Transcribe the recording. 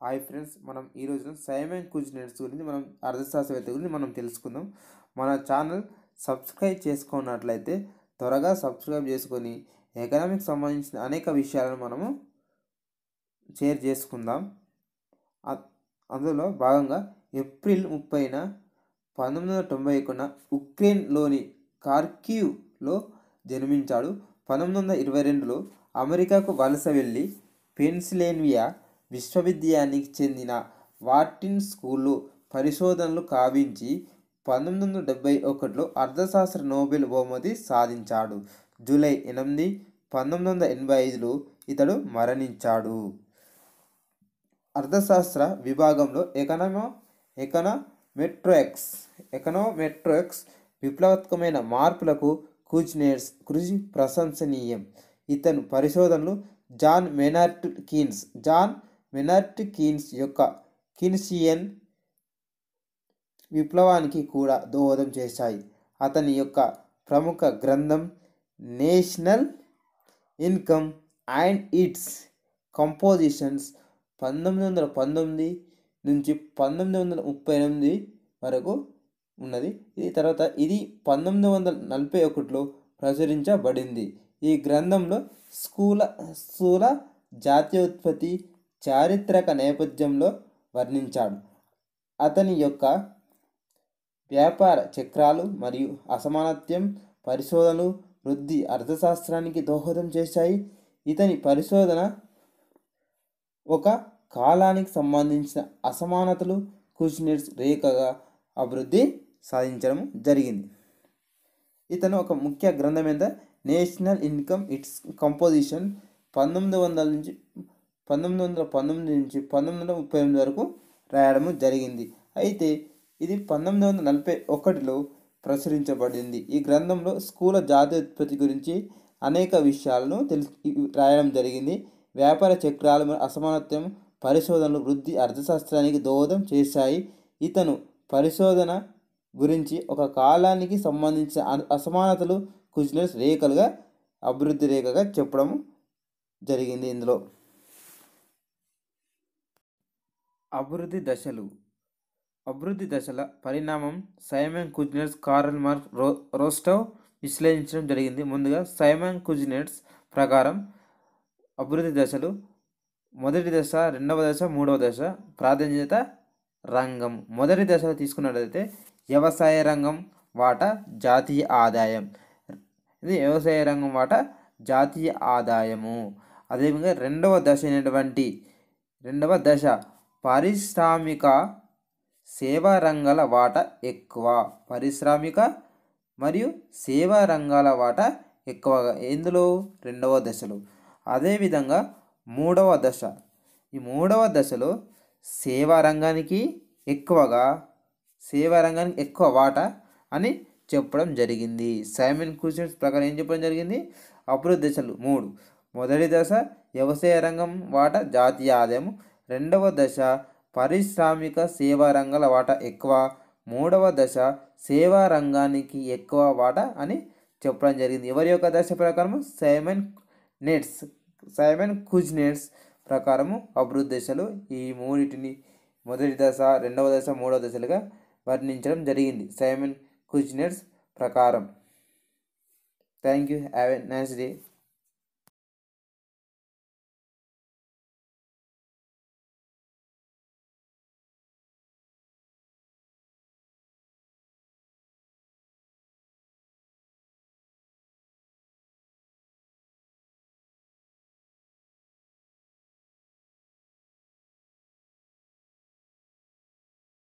hi friends మనం ఈ రోజున సైమన్ కుజినెట్స్ గురించి మనం అర్థశాస్త్రవేత్త గురించి మనం తెలుసుకుందాం మన ఛానల్ సబ్స్క్రైబ్ చేసుకున్నట్లయితే త్వరగా సబ్స్క్రైబ్ చేసుకొని ఎకనామిక్స్ సంబంధించిన అనేక విషయాలను మనము షేర్ చేసుకుందాం అ- అందులో భాగంగా ఏప్రిల్ ముప్పైన పంతొమ్మిది వందల తొంభై ఒకటిన ఉక్రెయిన్లోని కార్కివ్లో జన్మించాడు పంతొమ్మిది వందల ఇరవై రెండులో అమెరికాకు వలస వెళ్ళి పెన్సిల్వేనియా విశ్వవిద్యాలయానికి చెందిన వాటిన్ స్కూల్లో పరిశోధనలు కావించి పంతొమ్మిది వందల డెబ్బై ఒకటిలో అర్థశాస్త్ర నోబెల్ బహుమతి సాధించాడు జూలై ఎనిమిది పంతొమ్మిది వందల ఎనభై ఐదులో ఇతడు మరణించాడు అర్థశాస్త్ర విభాగంలో ఎకనమో ఎకనమెట్రోఎక్స్ ఎకనోమెట్రోఎక్స్ విప్లవాత్మకమైన మార్పులకు కూచినేర్స్ కృషి ప్రశంసనీయం ఇతను పరిశోధనలు John Maynard Keynes John Maynard Keynes యొక్క కిన్సియన్ విప్లవానికి కూడా దోహదం చేశాయి అతని యొక్క ప్రముఖ గ్రంథం national income and its compositions పంతొమ్మిది వందల పంతొమ్మిది నుంచి పంతొమ్మిది వందల ముప్పై ఎనిమిది వరకు ఉన్నది ఇది తర్వాత ఇది పంతొమ్మిది వందల నలభై ఒకటిలో ప్రచురించబడింది ఈ గ్రంథంలో స్థూల స్థూల జాతీయోత్పత్తి చారిత్రక నేపథ్యంలో వర్ణించాడు అతని యొక్క వ్యాపార చక్రాలు మరియు అసమానత్యం పరిశోధనలు వృద్ధి అర్థశాస్త్రానికి దోహదం చేశాయి ఇతని పరిశోధన ఒక కాలానికి సంబంధించిన అసమానతలు కుష్నిట్స్ రేఖగా అభివృద్ధి సాధించడం జరిగింది ఇతను ఒక ముఖ్య గ్రంథం ఏంటంటే నేషనల్ ఇన్కమ్ ఇట్స్ కంపోజిషన్ పంతొమ్మిది వందల నుంచి పంతొమ్మిది వందల పంతొమ్మిది నుంచి పంతొమ్మిది వందల ముప్పై ఎనిమిది వరకు రాయడం జరిగింది అయితే ఇది పంతొమ్మిది వందల నలభై ఒకటిలో ప్రచురించబడింది ఈ గ్రంథంలో స్థూల జాతీయోత్పత్తి గురించి అనేక విషయాలను తెలుసు రాయడం జరిగింది వ్యాపార చక్రాలు మరియు అసమానత్వం పరిశోధనలు వృద్ధి అర్థశాస్త్రానికి దోహదం చేశాయి ఇతను పరిశోధన గురించి ఒక కాలానికి సంబంధించిన అ- అసమానతలు కుజినెస్ రేఖలుగా అభివృద్ధి రేఖగా చెప్పడం జరిగింది ఇందులో అభివృద్ధి దశలు అభివృద్ధి దశల పరిణామం సైమన్ కుజినెట్స్ కార్ల్ మార్క్ రో రోస్టవ్ విశ్లేషించడం జరిగింది ముందుగా సైమన్ కుజినెట్స్ ప్రకారం అభివృద్ధి దశలు మొదటి దశ రెండవ దశ మూడవ దశ ప్రాధాన్యత రంగం మొదటి దశలో తీసుకున్నట్లయితే వ్యవసాయ రంగం వాటా జాతీయ ఆదాయం ఇది వ్యవసాయ రంగం వాటా జాతీయ ఆదాయము అదేవిధంగా రెండవ దశ అయినటువంటి రెండవ దశ పారిశ్రామిక సేవా రంగాల వాటా ఎక్కువ పారిశ్రామిక మరియు సేవా రంగాల వాటా ఎక్కువగా ఇందులో రెండవ దశలో అదేవిధంగా మూడవ దశ ఈ మూడవ దశలో సేవా రంగానికి ఎక్కువగా సేవా రంగానికి ఎక్కువ వాటా అని చెప్పడం జరిగింది సైమన్ క్రూషన్స్ ప్రకారం ఏం చెప్పడం జరిగింది అభివృద్ధి దశలు మూడు మొదటి దశ వ్యవసాయ రంగం వాటా జాతీయ ఆదాయం రెండవ దశ పారిశ్రామిక సేవా రంగాల వాటా ఎక్కువ మూడవ దశ సేవా రంగానికి ఎక్కువ వాటా అని చెప్పడం జరిగింది ఎవరి యొక్క దశ ప్రకారం సైమన్ నెట్స్ సైమన్ కుజ్ నెట్స్ ప్రకారము అభివృద్ధి దశలు ఈ మూడింటిని మొదటి దశ రెండవ దశ మూడవ దశలుగా వర్ణించడం జరిగింది సైమన్ కుజ్ నెట్స్ ప్రకారం thank you have a nice day